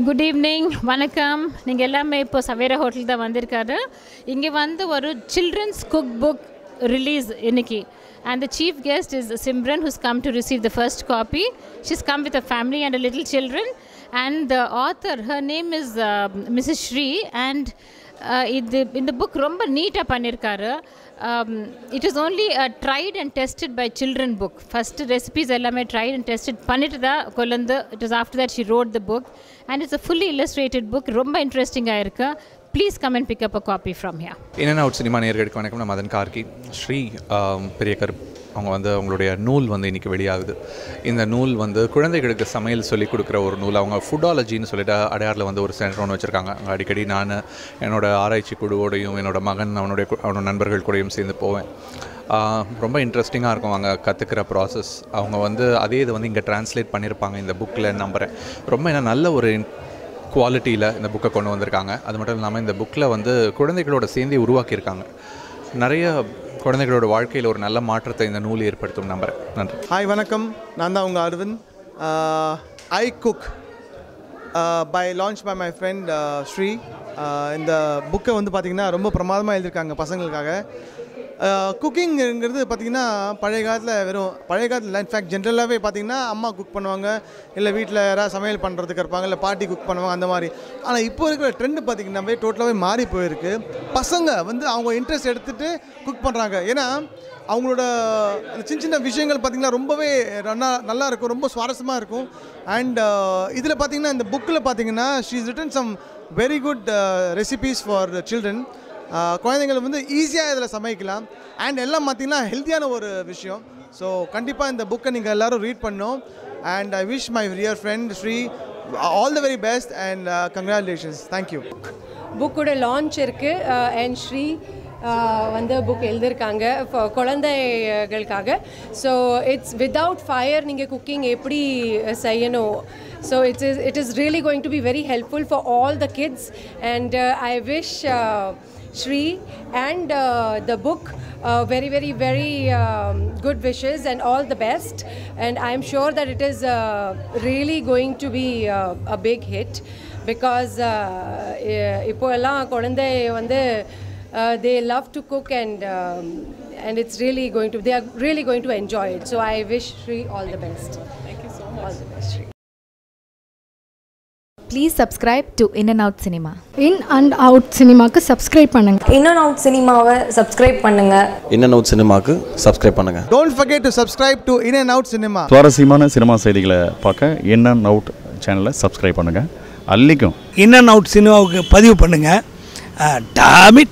Good evening வணக்கம் நீங்கள் எல்லாமே இப்போ சவேரா ஹோட்டல் தான் வந்திருக்காரு இங்கே வந்து ஒரு சில்ட்ரன்ஸ் குக் புக் ரிலீஸ் இன்னைக்கு and the chief guest is Simran who's come to receive the first copy she's come with a family and a little children and the author her name is Mrs Sri and இது இந்த book ரொம்ப நீட்டாக பண்ணியிருக்காரு it is only tried and tested by children book first recipes எல்லாமே tried and tested பண்ணிட்டு தான் கொண்டு it is after that she road the book and it's a fully illustrated book ரொம்ப இன்ட்ரெஸ்டிங்காக இருக்கு please come and pick up a copy from here என்னென்ன Out Cinema நேர்களுக்கு வணக்கம் நான் மதன் கார்கி ஸ்ரீ ஆம், பெரிய கருப் அவங்க வந்து அவங்களுடைய நூல் வந்து இன்றைக்கி வெளியாகுது இந்த நூல் வந்து குழந்தைகளுக்கு சமையல் சொல்லி கொடுக்குற ஒரு நூல் அவங்க ஃபுட்டாலஜின்னு சொல்லிட்டு அடையாறில் வந்து ஒரு சென்டர் ஒன்று வச்சுருக்காங்க அங்கே அடிக்கடி நான் என்னோட ஆராய்ச்சி குழுவோடையும் என்னோட மகன் அவனுடைய கு- அவனோட நண்பர்கள் கூடயும் சேர்ந்து போவேன் ஆ, ரொம்ப இன்ட்ரெஸ்டிங்காக இருக்கும் அவங்க கற்றுக்கிற ப்ராசஸ் அவங்க வந்து அதே இது வந்து இங்கே ட்ரான்ஸ்லேட் பண்ணியிருப்பாங்க இந்த புக்கில் நம்புகிறேன் ரொம்ப என்ன நல்ல ஒரு குவாலிட்டியில் இந்த புக்கை கொண்டு வந்திருக்காங்க அது மட்டும் இல்லாமல் இந்த புக்கில் வந்து குழந்தைகளோட சேர்ந்தே உருவாக்கியிருக்காங்க நிறைய குழந்தைகளோட வாழ்க்கையில் ஒரு நல்ல மாற்றத்தை இந்த நூல் ஏற்படுத்தும் நம்புகிறேன் நன்றி ஹாய் வணக்கம் நான் தான் உங்கள் Aravind I cook by launch by my friend Sri Uh, இந்த புக்கை வந்து பார்த்திங்கன்னா ரொம்ப பிரமாதமாக எழுதியிருக்காங்க பசங்களுக்காக குக்கிங்கிறது பார்த்திங்கன்னா பழைய காலத்தில் வெறும் பழைய காலத்தில் இன்ஃபேக்ட் ஜென்ரலாகவே பார்த்திங்கன்னா அம்மா குக் பண்ணுவாங்க இல்லை வீட்டில் யாராவது சமையல் பண்ணுறதுக்கு இருப்பாங்க இல்லை பாட்டி குக் பண்ணுவாங்க அந்த மாதிரி ஆனால் இப்போ இருக்கிற ட்ரெண்டு பார்த்திங்கன்னாவே டோட்டலாகவே மாறி போயிருக்கு பசங்க வந்து அவங்க இன்ட்ரெஸ்ட் எடுத்துகிட்டு குக் பண்ணுறாங்க ஏன்னா அவங்களோட அந்த சின்ன சின்ன விஷயங்கள் பார்த்திங்கன்னா ரொம்பவே நல்லா நல்லா இருக்கும் ரொம்ப சுவாரஸ்யமாக இருக்கும் அண்ட் இதில் பார்த்தீங்கன்னா இந்த புக்கில் பார்த்தீங்கன்னா she's written some very good recipes for children குழந்தைங்கள் வந்து ஈஸியாக இதில் சமைக்கலாம் அண்ட் எல்லாம் பார்த்தீங்கன்னா ஹெல்த்தியான ஒரு விஷயம் ஸோ கண்டிப்பாக இந்த புக்கை நீங்கள் எல்லாரும் ரீட் பண்ணோம் and I wish my dear friend Sri all the very best and congratulations thank you புக்கோட லான்ச் இருக்குது அண்ட் ஸ்ரீ uh, வந்து புக் எழுதியிருக்காங்க for குழந்தைகளுக்காக ஸோ இட்ஸ் வித்தவுட் ஃபயர் நீங்கள் குக்கிங் எப்படி uh, செய்யணும் so it's is it is really going to be very helpful for all the kids and I wish Shri and uh, the book. Uh, very, very, very um, good wishes and all the best. And I'm sure that it is uh, really going to be uh, a big hit because uh, eh, இப்போ எல்லாம் குழந்தை வந்து uh, they love to cook and um, and it's really going to they are really going to enjoy it. So I wish Shri all the best. Thank you so much. All the best, Shri. Please subscribe to In and Out Cinema. In and Out சினிமாக்கு subscribe பண்ணுங்கள் In and Out சினிமாவை subscribe பண்ணுங்கள் In and Out சினிமாவுக்கு subscribe பண்ணுங்கள் டோன்ட் forget to subscribe to In and Out Cinema. சுவாரஸ்யமான சினிமா செய்திகளை பார்க்க இன் அண்ட் அவுட் சேனலை சப்ஸ்கிரைப் பண்ணுங்கள் அல்லிக்கும் இன் அண்ட் அவுட் சினிமாவுக்கு பதிவு பண்ணுங்கள் டாமிட்